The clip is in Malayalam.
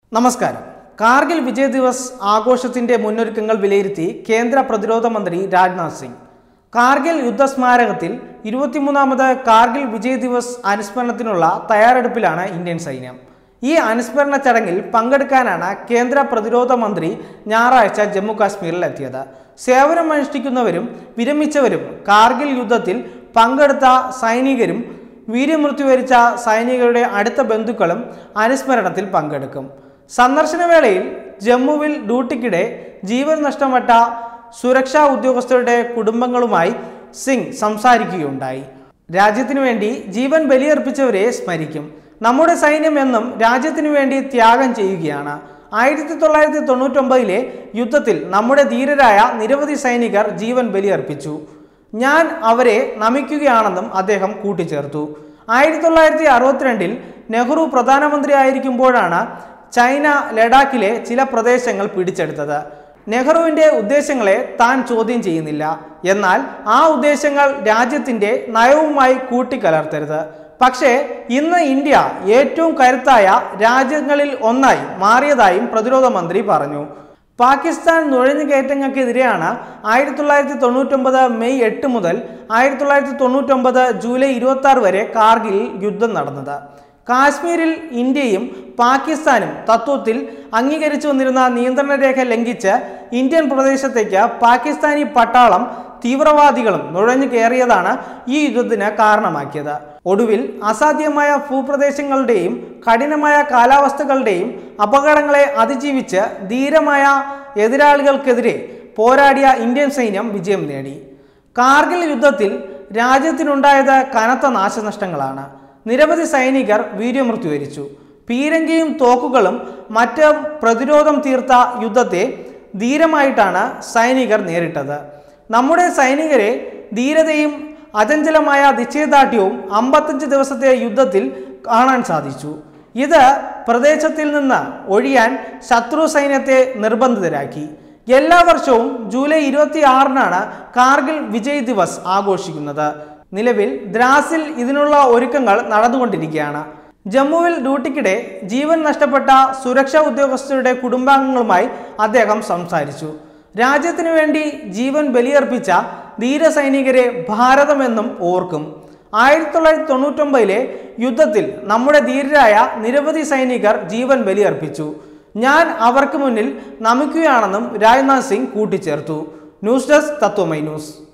നമസ്കാരം കാർഗിൽ വിജയ് ദിവസ് ആഘോഷത്തിന്റെ മുന്നൊരുക്കങ്ങൾ വിലയിരുത്തി കേന്ദ്ര പ്രതിരോധ മന്ത്രി രാജ്നാഥ് സിംഗ് കാർഗിൽ യുദ്ധസ്മാരകത്തിൽ ഇരുപത്തിമൂന്നാമത് കാർഗിൽ വിജയ് ദിവസ് അനുസ്മരണത്തിനുള്ള തയ്യാറെടുപ്പിലാണ് ഇന്ത്യൻ സൈന്യം ഈ അനുസ്മരണ ചടങ്ങിൽ പങ്കെടുക്കാനാണ് കേന്ദ്ര പ്രതിരോധ മന്ത്രി ഞായറാഴ്ച ജമ്മു കാശ്മീരിൽ എത്തിയത് സേവനമനുഷ്ഠിക്കുന്നവരും വിരമിച്ചവരും കാർഗിൽ യുദ്ധത്തിൽ പങ്കെടുത്ത സൈനികരും വീര്യമൃത്യു വരിച്ച സൈനികരുടെ അടുത്ത ബന്ധുക്കളും അനുസ്മരണത്തിൽ പങ്കെടുക്കും സന്ദർശനവേളയിൽ ജമ്മുവിൽ ഡ്യൂട്ടിക്കിടെ ജീവൻ നഷ്ടപ്പെട്ട സുരക്ഷാ ഉദ്യോഗസ്ഥരുടെ കുടുംബങ്ങളുമായി സിംഗ് സംസാരിക്കുകയുണ്ടായി രാജ്യത്തിനു വേണ്ടി ജീവൻ ബലിയർപ്പിച്ചവരെ സ്മരിക്കും നമ്മുടെ സൈന്യം എന്നും രാജ്യത്തിനു വേണ്ടി ത്യാഗം ചെയ്യുകയാണ് ആയിരത്തി തൊള്ളായിരത്തി തൊണ്ണൂറ്റൊമ്പതിലെ യുദ്ധത്തിൽ നമ്മുടെ ധീരരായ നിരവധി സൈനികർ ജീവൻ ബലിയർപ്പിച്ചു ഞാൻ അവരെ നമിക്കുകയാണെന്നും അദ്ദേഹം കൂട്ടിച്ചേർത്തു ആയിരത്തി തൊള്ളായിരത്തി അറുപത്തിരണ്ടിൽ നെഹ്റു പ്രധാനമന്ത്രിയായിരിക്കുമ്പോഴാണ് ചൈന ലഡാക്കിലെ ചില പ്രദേശങ്ങൾ പിടിച്ചെടുത്തത് നെഹ്റുവിൻ്റെ ഉദ്ദേശങ്ങളെ താൻ ചോദ്യം ചെയ്യുന്നില്ല എന്നാൽ ആ ഉദ്ദേശങ്ങൾ രാജ്യത്തിൻ്റെ നയവുമായി കൂട്ടിക്കലർത്തരുത് പക്ഷേ ഇന്ന് ഇന്ത്യ ഏറ്റവും കരുത്തായ രാജ്യങ്ങളിൽ ഒന്നായി മാറിയതായും പ്രതിരോധ മന്ത്രി പറഞ്ഞു പാകിസ്ഥാൻ നുഴഞ്ഞുകയറ്റങ്ങൾക്കെതിരെയാണ് ആയിരത്തി തൊള്ളായിരത്തി തൊണ്ണൂറ്റൊമ്പത് മെയ് എട്ട് മുതൽ ആയിരത്തി തൊള്ളായിരത്തി തൊണ്ണൂറ്റൊമ്പത് ജൂലൈ ഇരുപത്തി ആറ് വരെ കാർഗിൽ യുദ്ധം നടന്നത് കാശ്മീരിൽ ഇന്ത്യയും പാകിസ്ഥാനും തത്വത്തിൽ അംഗീകരിച്ചു വന്നിരുന്ന നിയന്ത്രണ രേഖ ലംഘിച്ച് ഇന്ത്യൻ പ്രദേശത്തേക്ക് പാകിസ്ഥാനി പട്ടാളം തീവ്രവാദികളും നുഴഞ്ഞു കയറിയതാണ് ഈ യുദ്ധത്തിന് കാരണമാക്കിയത് ഒടുവിൽ അസാധ്യമായ ഭൂപ്രദേശങ്ങളുടെയും കഠിനമായ കാലാവസ്ഥകളുടെയും അപകടങ്ങളെ അതിജീവിച്ച് ധീരമായ എതിരാളികൾക്കെതിരെ പോരാടിയ ഇന്ത്യൻ സൈന്യം വിജയം നേടി കാർഗിൽ യുദ്ധത്തിൽ രാജ്യത്തിനുണ്ടായത് കനത്ത നാശനഷ്ടങ്ങളാണ് നിരവധി സൈനികർ വീര്യമൃത്യു വരിച്ചു പീരങ്കിയും തോക്കുകളും മറ്റ് പ്രതിരോധം തീർത്ത യുദ്ധത്തെ ധീരമായിട്ടാണ് സൈനികർ നേരിട്ടത് നമ്മുടെ സൈനികരെ ധീരതയും അചഞ്ചലമായ നിശ്ചയദാർഢ്യവും അമ്പത്തഞ്ച് ദിവസത്തെ യുദ്ധത്തിൽ കാണാൻ സാധിച്ചു ഇത് പ്രദേശത്തിൽ നിന്ന് ഒഴിയാൻ ശത്രു സൈന്യത്തെ നിർബന്ധിതരാക്കി എല്ലാ വർഷവും ജൂലൈ ഇരുപത്തി ആറിനാണ് കാർഗിൽ വിജയ് ദിവസ് ആഘോഷിക്കുന്നത് നിലവിൽ ദ്രാസിൽ ഇതിനുള്ള ഒരുക്കങ്ങൾ നടന്നുകൊണ്ടിരിക്കുകയാണ് ജമ്മുവിൽ ഡ്യൂട്ടിക്കിടെ ജീവൻ നഷ്ടപ്പെട്ട സുരക്ഷാ ഉദ്യോഗസ്ഥരുടെ കുടുംബാംഗങ്ങളുമായി അദ്ദേഹം സംസാരിച്ചു രാജ്യത്തിനു വേണ്ടി ജീവൻ ബലിയർപ്പിച്ച ധീരസൈനികരെ ഭാരതമെന്നും ഓർക്കും ആയിരത്തി തൊള്ളായിരത്തി തൊണ്ണൂറ്റൊമ്പതിലെ യുദ്ധത്തിൽ നമ്മുടെ ധീരരായ നിരവധി സൈനികർ ജീവൻ ബലിയർപ്പിച്ചു ഞാൻ അവർക്ക് മുന്നിൽ നമിക്കുകയാണെന്നും രാജ്നാഥ് സിംഗ് കൂട്ടിച്ചേർത്തു ന്യൂസ് ഡെസ്ക് തത്വമൈ ന്യൂസ്